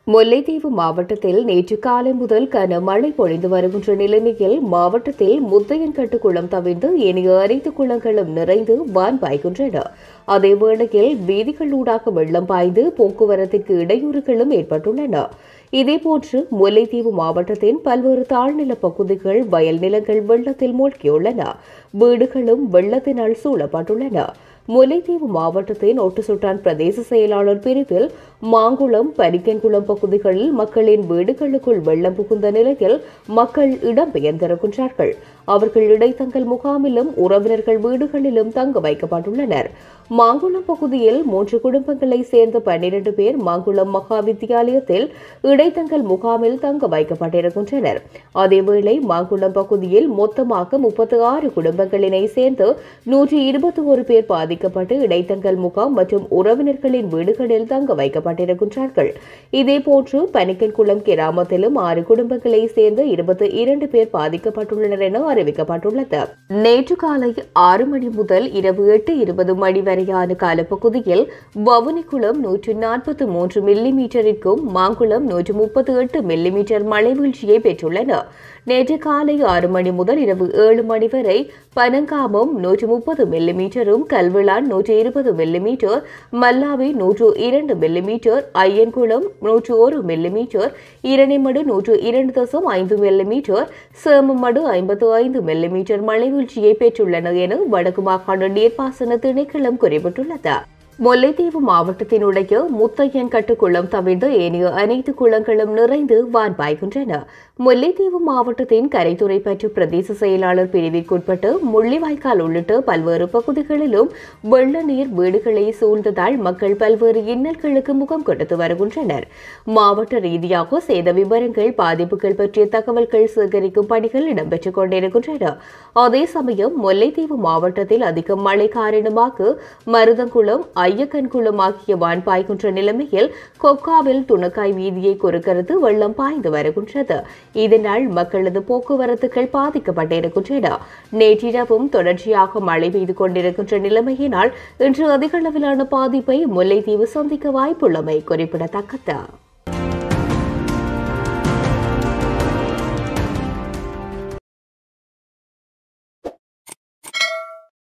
முல்லைத்தீவு மாவட்டத்தில் நேற்று காலை முதல் கனமழை பொழிந்து வருகின்ற நிலைமையில் மாவட்டத்தில் முத்தையன்கட்டு குளம் தவிர்த்து ஏனைய அனைத்து குளங்களும் நிறைந்து வான் பாய்கின்றன அதே வேளையில் வீதிகளூடாக வெள்ளம் பாய்ந்து போக்குவரத்துக்கு இடையூறுகளும் ஏற்பட்டுள்ளன இதேபோன்று முல்லைத்தீவு மாவட்டத்தின் பல்வேறு தாழ்நில பகுதிகள் வயல் நிலங்கள் வெள்ளத்தில் மூழ்கியுள்ளன வீடுகளும் வெள்ளத்தினால் சூழப்பட்டுள்ளன முல்லைத்தீவு மாவட்டத்தின் ஒட்டுசுட்டான் பிரதேச செயலாளர் பிரிவில் மாங்குளம் பரிக்கன்குளம் பகுதிகளில் மக்களின் வீடுகளுக்குள் வெள்ளம் புகுந்த நிலையில் மக்கள் இடம்பெயர்ந்திருக்கின்றார்கள் அவர்கள் இடைத்தங்கல் முகாமிலும் உறவினர்கள் வீடுகளிலும் தங்க வைக்கப்பட்டுள்ளனர் மாங்குளம் பகுதியில் மூன்று குடும்பங்களை சேர்ந்த பன்னிரண்டு பேர் மாங்குளம் மகா வித்தியாலயத்தில் இடைத்தங்கல் முகாமில் தங்க வைக்கப்பட்டிருக்கின்றனர் அதேவேளை மாங்குளம் பகுதியில் மொத்தமாக முப்பத்தி ஆறு குடும்பங்களினை சேர்ந்து நூற்றி இருபத்தி ஒரு பேர் பாதிக்கப்பட்டு இடைத்தங்கல் முகாம் மற்றும் உறவினர்களின் வீடுகளில் தங்க வைக்கப்பட்டிருக்கின்றார்கள் இதேபோன்று பனிக்கன்குளம் கிராமத்திலும் ஆறு குடும்பங்களை சேர்ந்த இருபத்தி இரண்டு பேர் பாதிக்கப்பட்டுள்ளனர் என அறிவிக்கப்பட்டுள்ளது நேற்று காலை ஆறு மணி முதல் இரவு எட்டு இருபது மணி வரையான காலப்பகுதியில் வவுனிக்குளம் நூற்று நாற்பத்தி மூன்று மில்லி மீட்டருக்கும் மாங்குளம் நூற்று முப்பத்தி எட்டு மில்லி மீட்டர் மழை வீழ்ச்சியை பெற்றுள்ளன நேற்று காலை ஆறு மணி முதல் இரவு ஏழு மணி வரை பனங்காமம் நூற்று முப்பது மில்லி மீட்டரும் கல்விளான் நூற்று இருபது மில்லி மீட்டர் மல்லாவி நூற்று இரண்டு மில்லி மீட்டர் ஐயன்குளம் நூற்று ஒரு மில்லி மீட்டர் இரணிமடு நூற்று இரண்டு தசம் ஐந்து மில்லி மீட்டர் சேமமடு ஐம்பத்து ஐந்து மில்லி மீட்டர் மழை வீழ்ச்சியை பெற்றுள்ளன என வடக்கு மாகாண நீர்ப்பாசன திணைக்களம் குறிப்பிட்டுள்ளது முல்லைத்தீவு மாவட்டத்தினுடைய முத்தையன் கட்டுக்குளம் தவிர்த்து ஏனைய அனைத்து குளங்களும் நிறைந்து வான் பாய்கின்றன முல்லைத்தீவு மாவட்டத்தின் கரைத்துறை பற்று பிரதேச செயலாளர் பிரிவிற்குட்பட்டு முள்ளிவாய்க்கால் உள்ளிட்ட பல்வேறு பகுதிகளிலும் வெள்ள நீர் வீடுகளை சூழ்ந்ததால் மக்கள் பல்வேறு இன்னல்களுக்கு முகம் கொடுத்து வருகின்றனர் மாவட்ட ரீதியாக சேத விவரங்கள் பாதிப்புகள் பற்றிய தகவல்கள் சேகரிக்கும் பணிகள் இடம்பெற்றுக் கொண்டிருக்கின்றன அதே சமயம் முல்லைத்தீவு மாவட்டத்தில் அதிக மழை காரணமாக மருதங்குளம் ஐயக்கன்குளம் ஆகிய வான் பாய்கின்ற நிலைமையில் கொக்காவில் துணக்காய் வீதியை குறுக்கறுத்து வெள்ளம் பாய்ந்து வருகின்றது இதனால் மக்களது போக்குவரத்துகள் பாதிக்கப்பட்டிருக்கின்றன நேற்றிரவும் தொடர்ச்சியாக மழை பெய்து கொண்டிருக்கின்ற நிலைமையினால் இன்று அதிக அளவிலான பாதிப்பை முல்லைத்தீவு சந்திக்க வாய்ப்புள்ளமை குறிப்பிடத்தக்கது